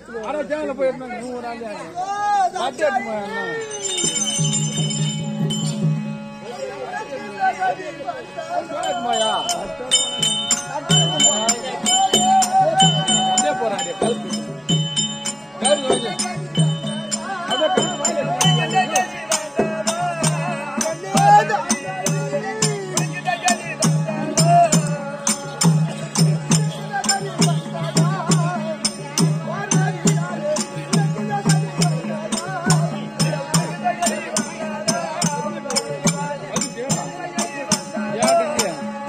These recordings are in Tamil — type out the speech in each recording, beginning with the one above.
ஆனா சேனல போயிருந்தோம் நூறு நாள் ஆச்சு அட்டேட் மாயா அப்படியே போறான் கல்வி கல்வி அப்படியே கல்வி யாருக்கு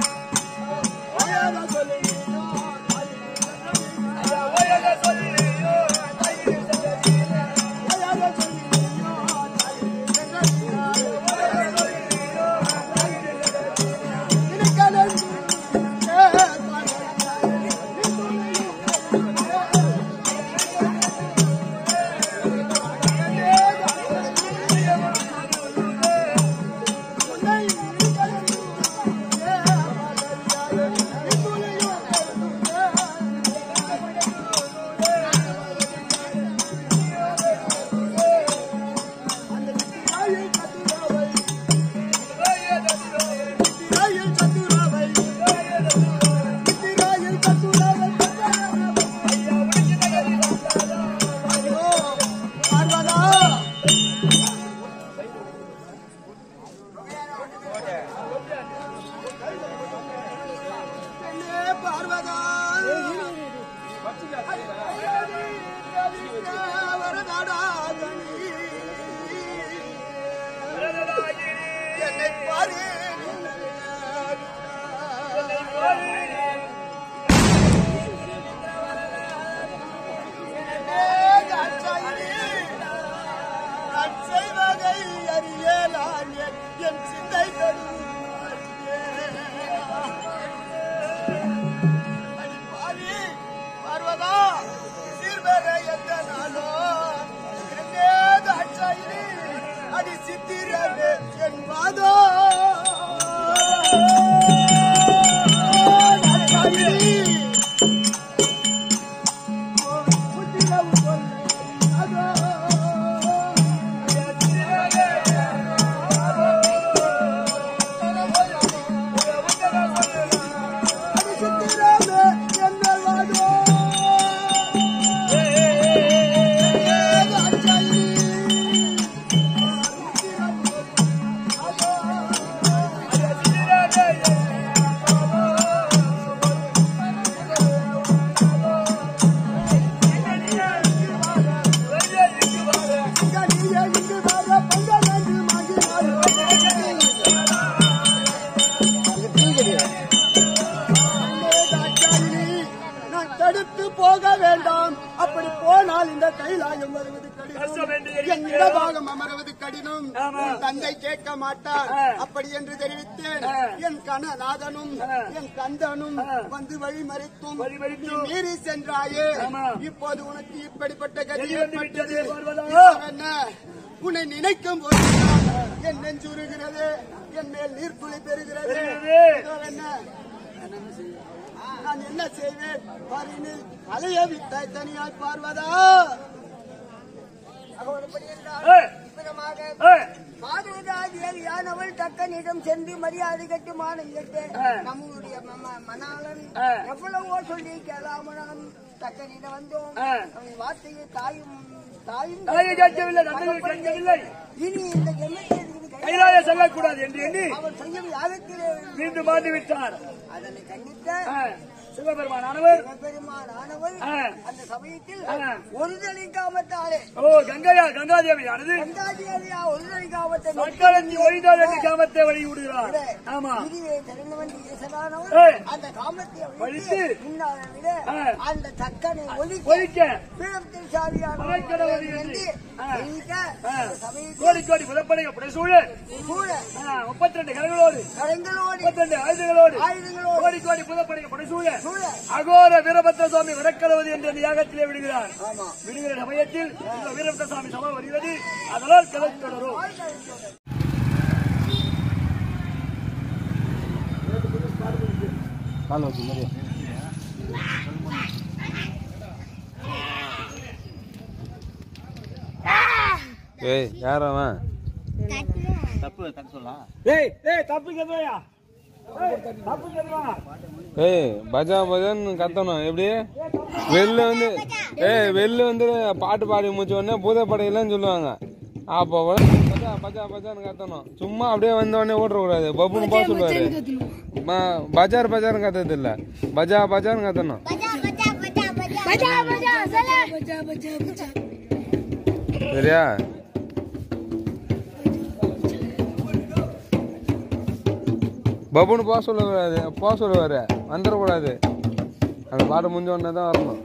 நான் தடுத்து போக வேண்டாம் அப்படி போனால் இந்த கைலாயம் வருவது கஷ்டம் என்று கடினம் என் இருக்கிறது. இடபாகம் அமர்வது கடினம் ஆமா. உன் தந்தை கேட்க மாட்டார் ஆ. அப்படி என்று தெரிவித்தேன் ஆ. என் கணநாதனும் ஆ. என் கந்தனும் ஆ. வந்து வழிமறித்தும் வழிமறித்தும். நீ மீறி சென்றாயே ஆமா. இப்போது உனக்கு இப்படிப்பட்ட கதி கதி வந்து ஏற்பட்டது விட்டது, பார்வதா. இப்போ என்ன உன்னை நினைக்கும் போது என் நெஞ்சுருகிறது என் மேல் நீர்த்துளி பெறுகிறது பெறுகிறது. இதோ என்ன நான் என்ன செய்வேன் பாரினில் அலைய விட்டாய் தனியாய் பார்வதா அகோரப்படி என்றால் ஏய், விதமாக ஏய், மாதவிதாதியானவள் தக்கனிடம் சென்று மரியாதை கட்டு மானம் கேட்டு ஆ. நம்மளுடைய மம- மணாளன் ஆ. எவ்வளவோ சொல்லி கேளாமலாம் தக்கனிடம் வந்தோம் ஆ. அவன் வார்த்தையை தாயும் தாயும் தாயை கேட்கவில்லை தந்தையை கேட்கவில்லை இனி இந்த ஜென்மத்தில் இது கை- கைலாய செல்லக்கூடாது என்று எண்ணி அவர் செய்யும் யாகத்திலே மீண்டும் மாண்டு விட்டார் அதனை கண்டித்த ஆ, சிவபெருமான் ஆனவர் சிவபெருமான் ஆனவர் ஆ. அந்த சமயத்தில் ஆ. ஒருதலிக்காமத்தாலே ஓ கங்கையா கங்காதேவியானது கண்டாதியாரியா ஒருதலிக்காமத்தை மக்களுக்கு ஒழிந்தால் என்று காமத்தை வழி விடுகிறார் ஆமா இதுவே திறந்தவன் ஈசனானவர் ஏய். அந்த காமத்தை வலித்து. ஒழித்து முன்னால விட ஆ. அந்த தக்கனை ஒழிக்க ஒழிக்க பீடத்தில் சாவியான மலைக்கடவுள் என்று. ஆ. ஒழிக்க ஆ, அந்த சமயத்தில் கோடி கோடி புலப்படைய புடைசூழ கூட முப்பத்தி ரெண்டு கரங்களோடு கரங்களோடு முப்பத்தி ரெண்டு ஆயுதங்களோடு ஆயுதங்களோடு கோடி கோடி புலப்படைய புடைசூழ சூழ அகோர வீரபத்ர சுவாமி விரக்கலவது என்ற அந்த யாகத்திலே விடுகிறார் விடுகிற சமயத்தில் இந்த வீரபத்ர சுவாமி சபை வருகிறது அதனால் கிளம்பி தொடரும் கால் வச்சு மாதிரியா ஏய் யார் அவன் ஏய் ஏய் தப்பு கேட்கலையா தப்பு கேட்கலாம் ஏய் பஜா பஜான்னு கத்தணும் எப்படி வெளில வந்து ஏய் வெளில வந்து பாட்டு பாடி முடிச்ச உடனே பூதப்படையிலன்னு சொல்லுவாங்க அப்போ வந்து பஜா பஜா பஜான்னு கத்தணும் சும்மா அப்படியே வந்த உடனே ஓட்டக்கூடாது பப்புன்னு போக சொல்லுவாரு ம- பஜார் பஜார்னு கத்துறது இல்ல பஜா பஜார்னு கத்தணும் பஜா பஜா சொல்லு சரியா பப்புன்னு போக சொல்லக்கூடாது போக சொல்லுவாரு வந்துடக்கூடாது அந்த பாட்டு முடிஞ்ச உடனே தான் வரணும்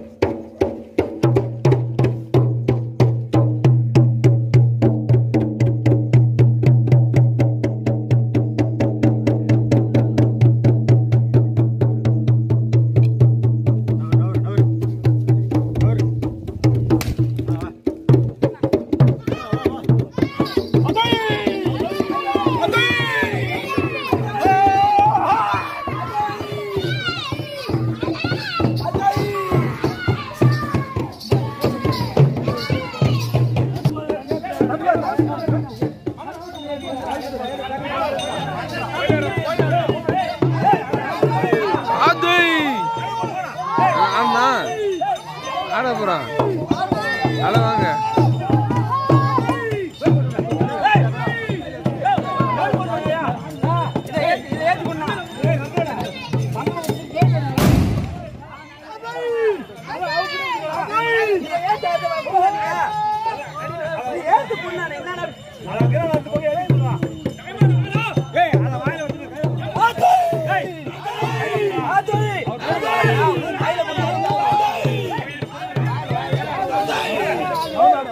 அது ஆமா ஆட போறான் அல வாங்க ஏய்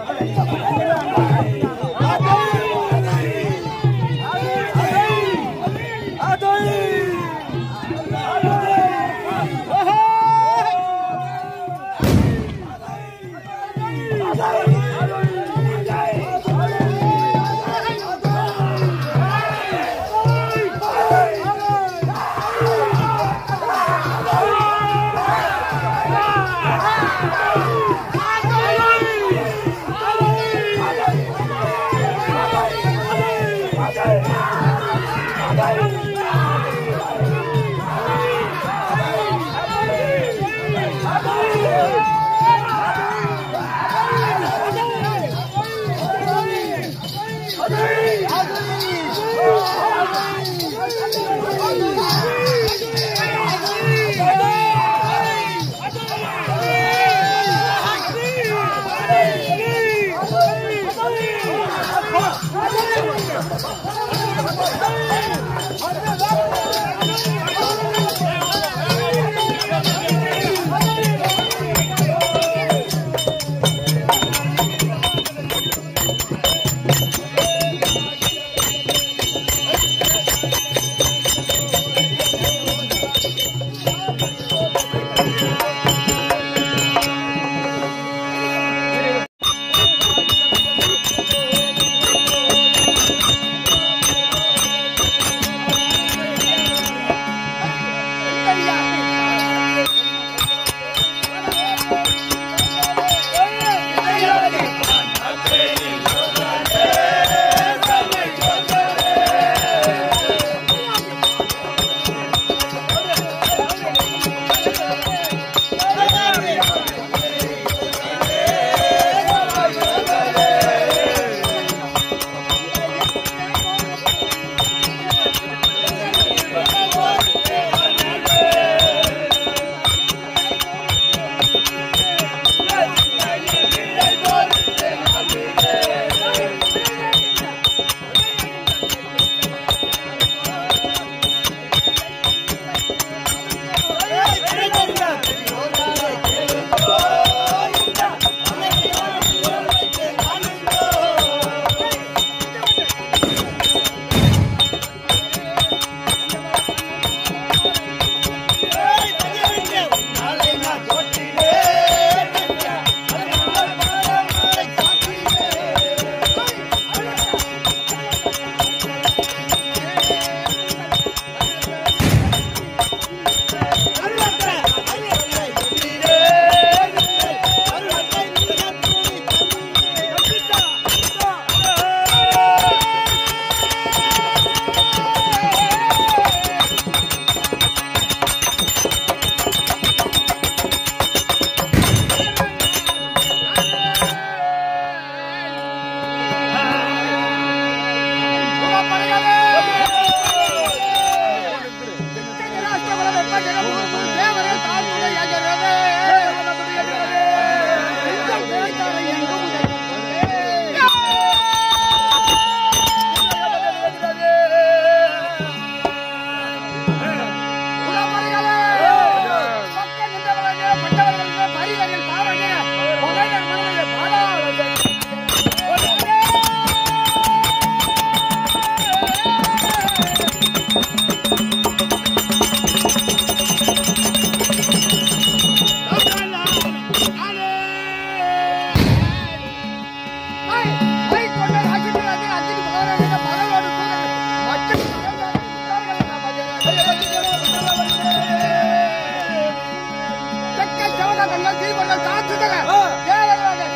தேவர்கள் தீபங்கள் காத்துதல தேவர்களாக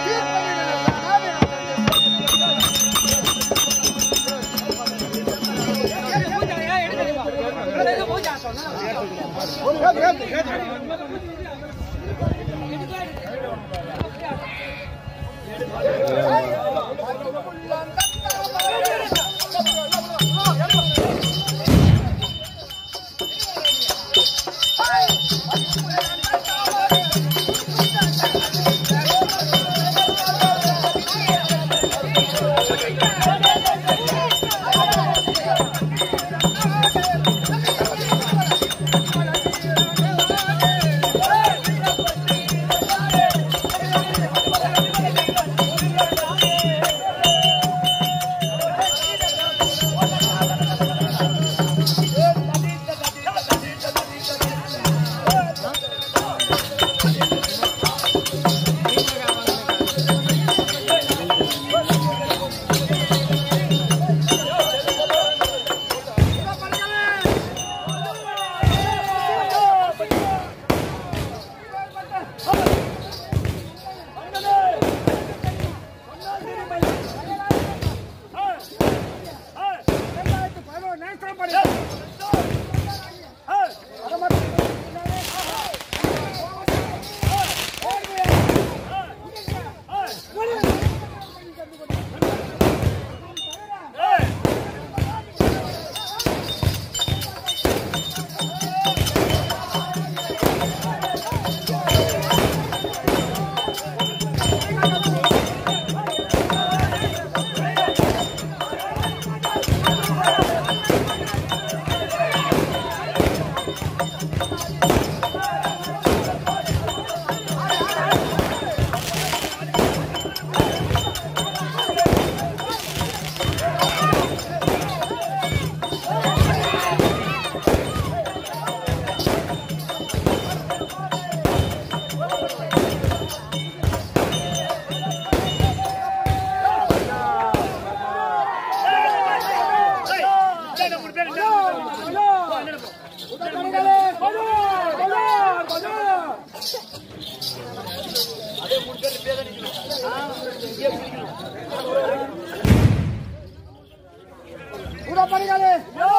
உடப்படிகளே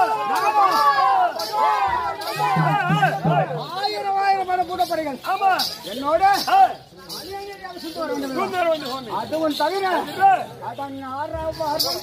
ஆயிரம் ஆயிரம் மன கூட்டப்படிகள் ஆமா என்னோட ஆ, அநியாயம் சுத்து வர வேண்டும் சுந்தர வந்து சுவாமி. அதுவும் தவிர இது, அதன் ஆறாவது அர்த்தம்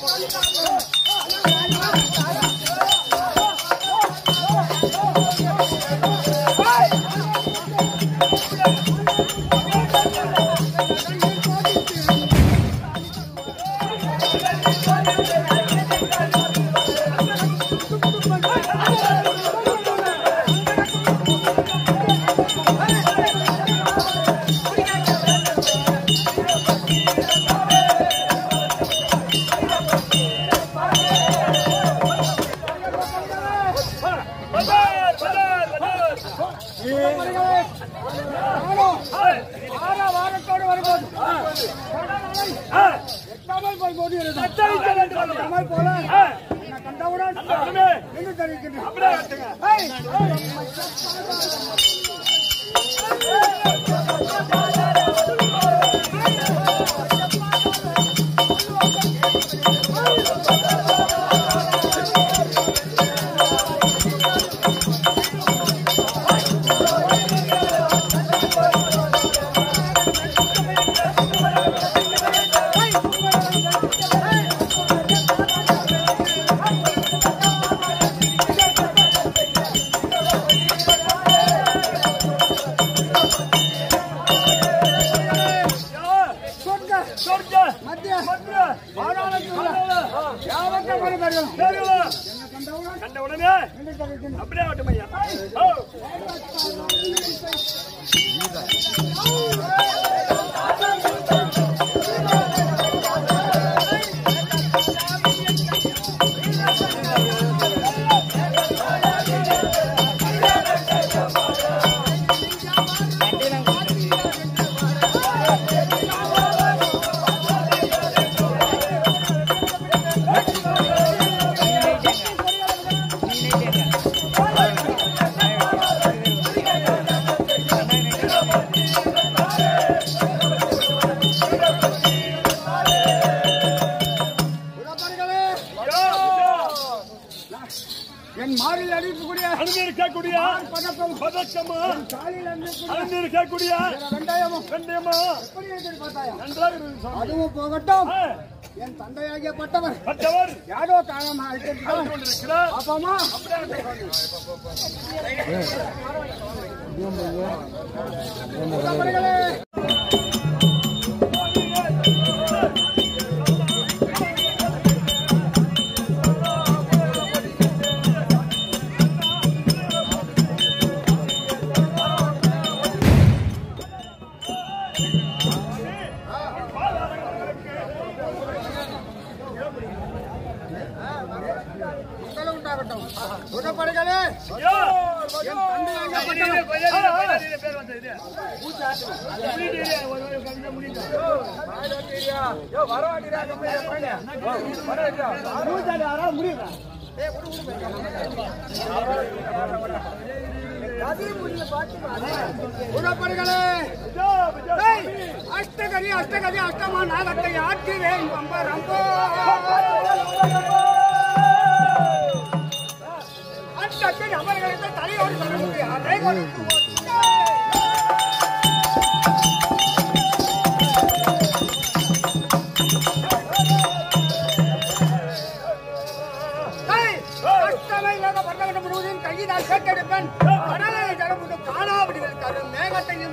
பஜார், பஜார், பஜார். ஆ, ஆறா வாரத்தோடு வரும்போது ஆ, எட்டாமல் போய் போது எச்சரிக்கை வேண்டும் அல்லவா? எட்டாமல் போல ஆ, என்னை கண்டவுடன் அப்படியே, என்று தெரிவிக்கின்றேன் அப்படியே கட்டுங்க. ஏய், யா, சொர்க்க சொர்க்க, மத்திய மத்திய, பாதாளத்தில் உள்ள பாதாள, யாவற்ற மறுபடியும் தேவலா. கண்டவுடன் கண்ட உடனே என்று தெரிவிக்கின்றேன் அப்படியே ஆகட்டும் ஐயா. ஓ, ஆ புறப்படுகளே. என் மாறில் அடிக்கக்கூடிய அணிந்திருக்கக்கூடிய பதக்கம் பதக்கமா காலில் அணிந்திருக்கூடிய அணிந்திருக்கக்கூடிய வெந்தயமும் வெந்தயமா எப்படி இருக்குது பார்த்தாயா நன்றாக இருக்குது சுவாமி. அதுவும் போகட்டும் ஆ, என் தந்தையாகிய பட்டவர் மற்றவர் யாரோ காரணமாக இருக்கிறார் கொண்டிருக்கிறார் அப்பமா புறப்படுகளே. மங்களம் உண்டாகட்டும் புறப்படுகளே. ஐயா! என் தந்தையாகிய பட்டவர் ஆ, ஆ, இது பேர் வந்தது, இது. முடியுது, இது. ஒரு, ஒரு கவிதை முடியுது. புறப்படுகளே. ஐயா, ஐயா, ஏய், அஷ்டகரி அஷ்டகரி அஷ்டமா நாகத்தை ஆற்றுவேன் பம்பரம்போ அஷ்டத்தில் அவர்களுக்கு தலையோடு சொல்ல முடியாது கொடுத்து ஏய், அஷ்டமை லோக பண்டகண்டம் முழுவதும் கையினால் கேட்டெடுப்பேன் கடலை ஜலமுண்டு காணாவிடுகள் தரும் மேகத்தையும்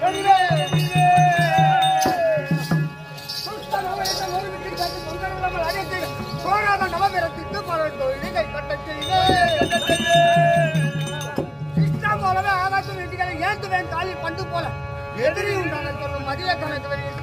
சுத்த நவரத்தை ஒரு வீட்டில் சேர்த்து தொந்தரவில்லாமல் அழைத்து போராத நவபிரத்திற்கு பல தொழிலை கட்டச் செய்தேன். இஷ்டம் போலவே ஆகாச வீட்டுகளை ஏந்துவேன் காலில் பந்து போல எதிரி உண்டான சொல்லும் மதிய கணக்கு வரையில்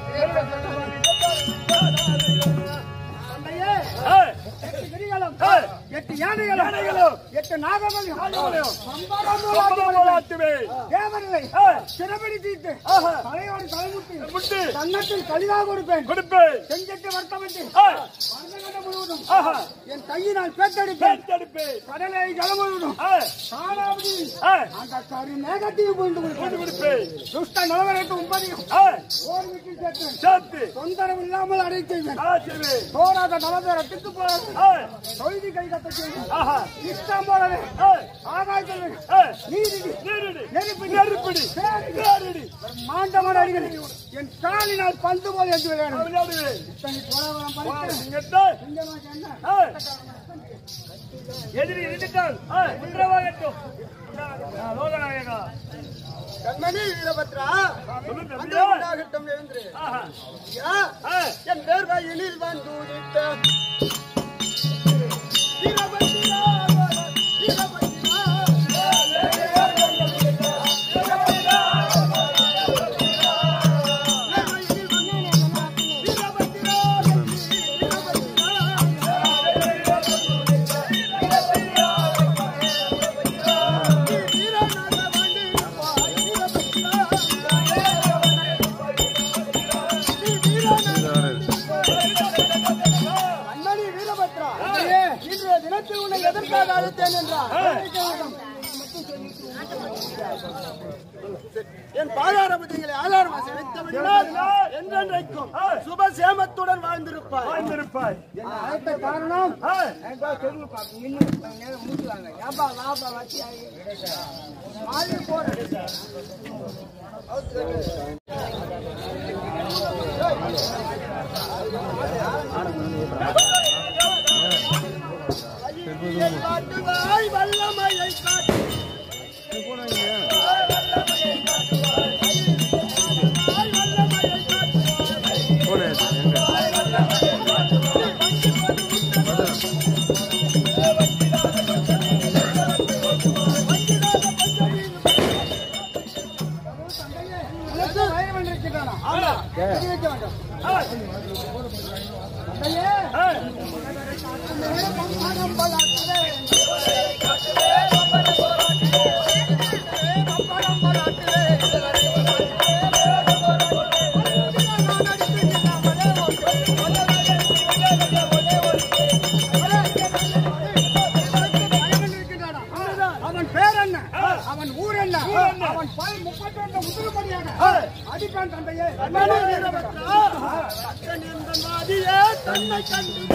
தந்தையே, ஏய், எட்டு கிரிகளும், ஏய், எட்டு யானைகளும் யானைகளும், எட்டு நாகங்களும் நாகங்களையும், சம்பரமும் சம்பளம் போல ஆட்டுவேன். தேவர்களை ஏய், சிறப்படி தீர்த்து ஆஹா. தலையோடு தலைமுட்டி முட்டு, தன்னத்தில் கலிதாக கொடுப்பேன் கொடுப்பேன். செஞ்சட்டு வருத்தமிட்டு ஏய், வருடகண்டம் முழுவதும் ஆஹா, என் கையினால் பேத்தடிப்பேன் பேத்தெடுப்பேன். கடலை ஜலம் முழுவதும் ஏய், காலாவதி ஏய், அந்த கரு மேகத்தையும் கொண்டு கொண்டு கொடுப்பேன் கொடுப்பேன். துஷ்ட நிலவரத்து உம்பதியும் ஏய், ஓர் வீட்டில் சேர்த்தேன் சேர்த்து, தொந்தரவு இல்லாமல் அடை செய்வேன் ஆச்சுவேன். போராத நலவேரத்துக்கு போராது ஏய், தொழுதி கை கட்ட செய்வேன் ஆஹா, இஷ்டம் போலவே ஏய், ஆகாயத்தில் ஏய், நீதி நீரிடி, நெருப்பிடி நெருப்பிடி, நேரிடி, மாண்டமான அடிகள் என் காலினால் பந்து போல் என்று விளையாடும் விளையாடுவேன். இத்தனை கோலாகலம் பறித்து இங்கத்தை, சிங்கமாக என்ன ஏய், எதிரி இருந்துட்டால் ஏய், ஒன்றவாகட்டும். ஆ, லோகநாயகா கண்மணி வீரபத்ரா சொல்லு அந்த தம்பியா. உண்டாகட்டும் எழுந்திரு ஆஹா, யா, ஏய், என் வேர்வையினில் வந்துடித்த வீரபத்ரா, வீரபத்ரா. அண்ணனி வீரபத்ரா இன்றைய தினத்தில் உன்னை எதற்காக அழைத்தேன் என்றார் என் பாதாரபதிகளை ஆதாரமாக செலுத்தவில்லை என்றென்றைக்கும் சுபசேமத்துடன் வாழ்ந்திருப்பார் வாழ்ந்திருப்பாய். என்னை அழைத்த காரணம் ஏய், மாறி போற காட்டுவாய் வல்லமையை காட்டு போனே எங்க எனக்கு வயது வந்திருக்கிறானா? தெரிய வைக்க வேண்டும். தந்தையே, ஏய், மனம் பலாக்குதே. மனம் பலாக்குதே. அவன் பேர் என்ன அவன் ஊர் என்ன அவன் பல் முப்பத்தொன்று முதுகுபடியாக அடிப்பேன் தந்தையே அண்ணனே வீரபத்ரா தக்கன் எந்த மாதியே தன்னை கண்டு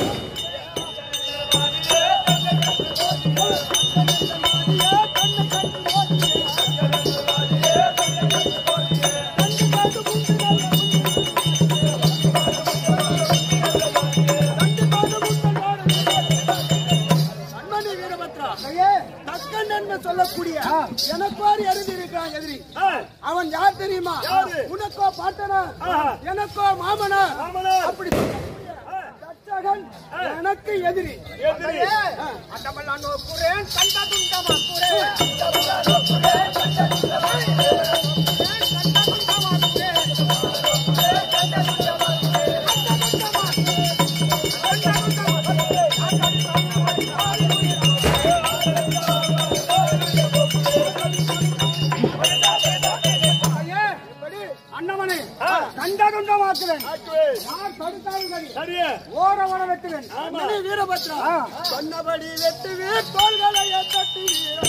அண்ணனே வீரபத்ரா தக்கன் என்று சொல்லக்கூடிய எனக்கோர் எழுதி இருக்கான் எதிரி அவன் யார் தெரியுமா உனக்கோ பாட்டனா எனக்கோ மாமனா அப்படி தச்சகன் எனக்கு எதிரி அண்டமல்லானோ குரேன் கண்ட துண்டமா குரேன் அண்ணவனே கண்டதுண்டமாக்குவேன் யார் தடுத்தாலும் சரி ஓர வர வெட்டுவேன் அண்ணனே வீரபத்ரா சொன்னபடி வெட்டுவே தோள்களை தட்டி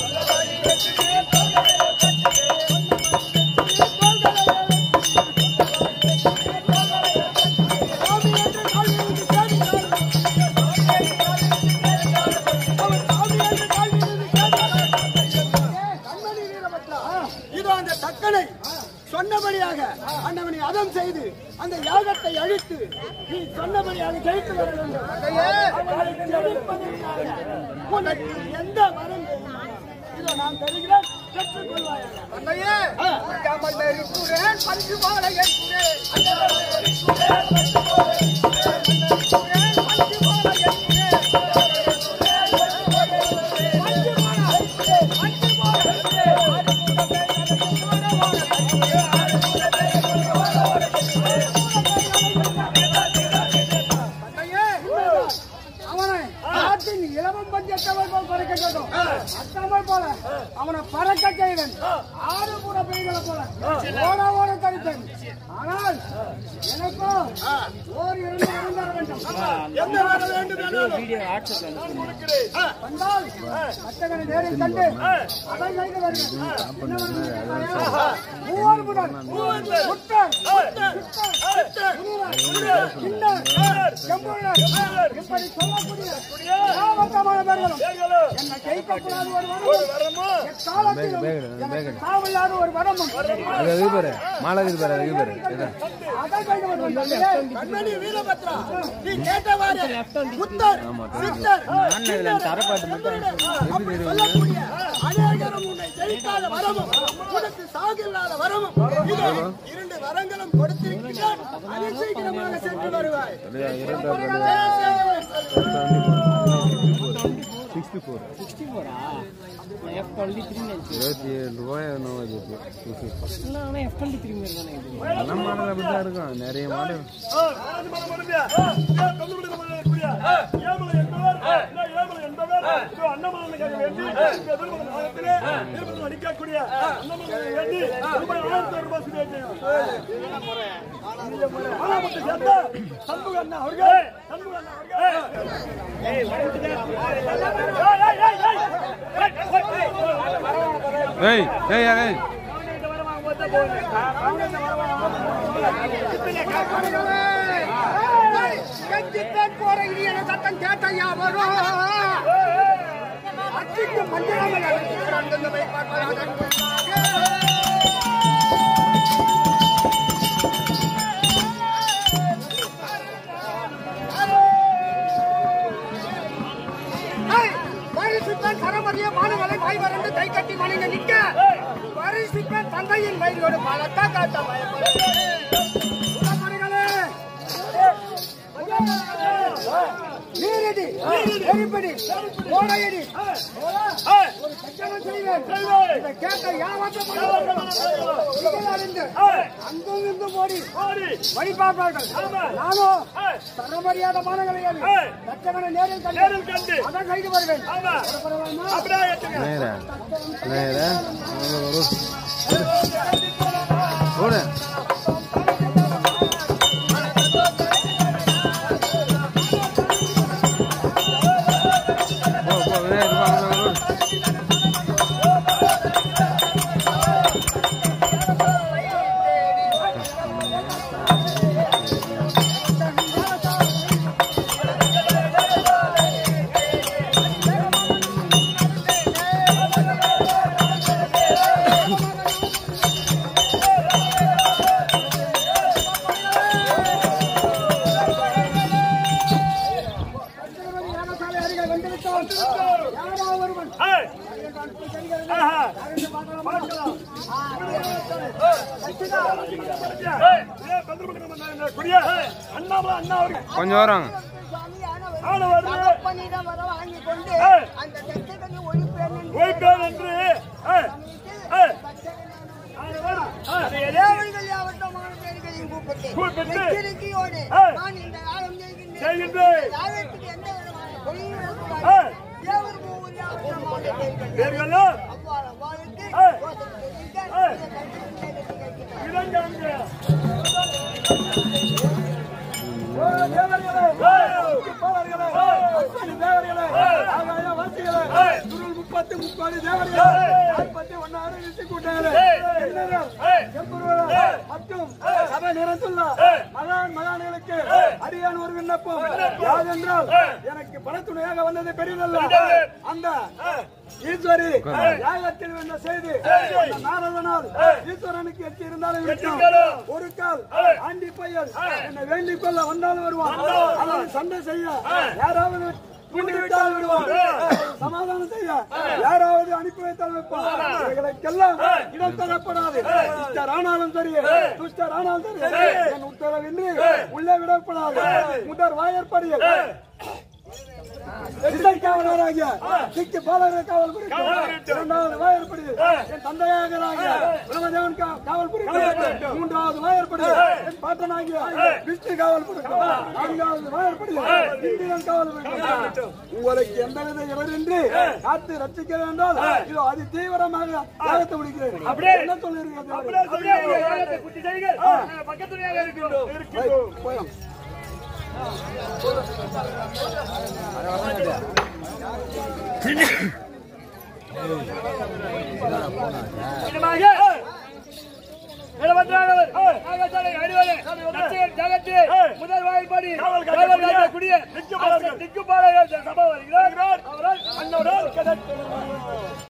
இதோ அந்த தக்கனை சொன்னபடியாக அண்ணவனை அதம் செய்து அந்த யாகத்தை அழித்து நீ சொன்னபடியாக ஜெயித்து வர வேண்டும் அவனை ஜெயிப்பதற்காக உனக்கு எந்த வரம் வேண்டுமோ, இதோ நான் தருகிறேன் பெற்றுக்கொள்வாயாக அண்ணையே அஞ்சாமல் இருக்கிறேன் பஞ்சு மாலை இருக்கிறேன் அவனை நாட்டின் இளவம் பஞ்சத்தவர் போல் பறக்க வேண்டும் அத்தவர் போல அவனை பறக்க செய்வேன் ஆறு கூட பெய்களை போல ஓட ஓட தடுத்தேன் ஆனால் எனக்கோ ஓர் இரண்டு வரம் தர வேண்டும் எந்த வர வேண்டும் வந்தால் அத்தகனை நேரில் கண்டு அதை கைது வருவேன் என்ன வரம் கேட்கிறாயா? மூவர் முதல் முத்தர், சித்தர், முனிவர், கிண்ணர், செம்புள்ளர், இப்படி சொல்லக்கூடிய ஏராளமான பேர்களும் என்னை ஜெயிக்கக்கூடாத ஒரு வரமும், எக்காலத்திலும் எனக்கு காவலாத ஒரு வரமும் அது அது பாரு மாலை இருக்குது பாரு அது பாரு இதான். அதை கைது வருவேன். கண்ணனி வீரபத்ரா, நீ கேட்டவாறு புத்தர், சித்தர், கிண்ணர், செம்புள்ளர், அப்படி சொல்லக்கூடிய அநேகரும் உன்னை ஜெயிக்காத வரமும் உனக்கு சாகில்லாத வரமும் இதோ இரண்டு வரங்களும் கொடுத்திருக்கிறேன் அதை சீக்கிரமாக சென்று வருவாய் அப்படியா, இருபத்தாறு சிக்ஸ்டி ஃபோர் இருபத்தி ஏழு ரூபாய் என்னவோ இது இப்போ. எல்லாம் மாடல் அப்படி தான் இருக்கும் நிறைய மாடல் ஏய் ஏய் ஏய் கஞ்சித்தான் போற இனியன சத்தம் கேட்டையா வரும் அச்சிக்கு மஞ்சளாமல் அழைக்கிறான் தந்தமை பார்ப்பதாக பரிசுத்தன் சரமரிய மாணவரை வாய் வறண்டு கை கட்டி வணங்க நிற்க பரிசுத்தன் தந்தையின் வயிறோடு பலத்தா காட்ட பயப்படுகிறே நீரடி எரிப்படி ஓடையடி ஒரு சச்சனம் செய்வேன் இந்த கேட்ட யாவற்ற அறிந்து அங்கும் இங்கும் ஓடி வழி பார்ப்பார்கள் நானோ தரமறியாத மாணவர்களை சச்சகனை நேரில் கண்டு அதான் கைது வருவேன் புறப்படலாமா? நேரா நேரா ஓடு போ போ விநாயகர் வாங்க ஓடு சந்திரபுரம் குடிய அண்ணாமலை அண்ணா அவர்கள் கொஞ்சம் வராங்க சுவாமி ஆனவர் ஆனவர் தகப்பனிடம் வர வாங்கி கொண்டு ஏய். அந்த தச்சகனை ஒழிப்பேன் என்று ஓய்ப்பேன் என்று ஏய், ஏய், ஆனவர், ஏய், தேவர்கள் யாவட்டமான பேர்களையும் கூப்பிட்டு கூப்பிட்டு, எச்சரிக்கையோடு ஏய். நான் இந்த காலம் செய்கின்றேன் செய்கின்றேன். இந்த யாகத்துக்கு எந்த விதமான பொய்யும் ஏய். இருக்கக்கூடாது. தேவர் மூவர் யாவட்டமான பேர்கள் பேர்களும் அவ்வாறு அவ்வாறுக்கு ஏய். யோசனை தெரிவிக்க ஏய். இந்த தச்சகனை கேட்கிறார். இளஞ்சாங்க. முப்பத்தி முப்பது தேவர்களே நாற்பத்தி ஒன்னாறு ரிஷி கூட்டங்களே மற்றும் சபை நிறைந்துள்ள மகான் மகான்களுக்கு அடியான் ஒரு விண்ணப்பம் யாதென்றால் எனக்கு பணத்துணையாக வந்தது பெரியதல்ல அந்த ஈஸ்வரி யாகத்தில் வந்த செய்தி அந்த நாரதனால் ஈஸ்வரனுக்கு எட்டி இருந்தாலும் இருக்கும். ஒரு கால் ஆண்டி பையன் என்னை வேண்டிக் கொள்ள வந்தாலும் வருவான் அவன் சண்டை செய்ய யாராவது தூண்டிவிட்டால் விடுவான் சமாதானம் செய்ய யாராவது அனுப்பி வைத்தால் வைப்பான் இவைகளுக்கெல்லாம் இடம் தரப்படாது துஷ்டர் ஆனாலும் சரி துஷ்டர் ஆனாலும் சரி என் உத்தரவின்றி உள்ளே விடப்படாது முதற் வாயற்படியில் காவலராகிய சிக்கு பாலகர் காவல் புரியும் இரண்டாவது வாயற்படியில் என் தந்தையாகராகிய பிரமதேவன் கா- காவல் புரியும் மூன்றாவது வாயற்படியில் என் பாட்டனாகிய விஷ்ணு காவல் புரியும் நான்காவது வாயற்படியில் இந்திரன் காவல் புரியும் உங்களுக்கு எந்தவித இவரின்றி காத்து ரட்சிக்க வேண்டால் இதோ அதி தீவிரமாக யாகத்தை முடிக்கிறேன் அப்படியே. என்ன சொல்லிருக்கீங்க அப்படியே அப்படியே உங்க யாகத்தை குட்டி செய்யுங்கள். நாங்கள் பக்கத்துணையாக இருக்கின்றோம். போயும் மீண்டுமாக, நிலவற்றானவர், நாகசாலை அடிவாளே, நச்சையர் ஜகத்தே, முதல் வாய்ப்பாடி, காவல் காத்த குடிய, திக்குப்பாலகர், திக்குப்பாலகர் சபா வருகிறார். அவரால் அன்னோடால்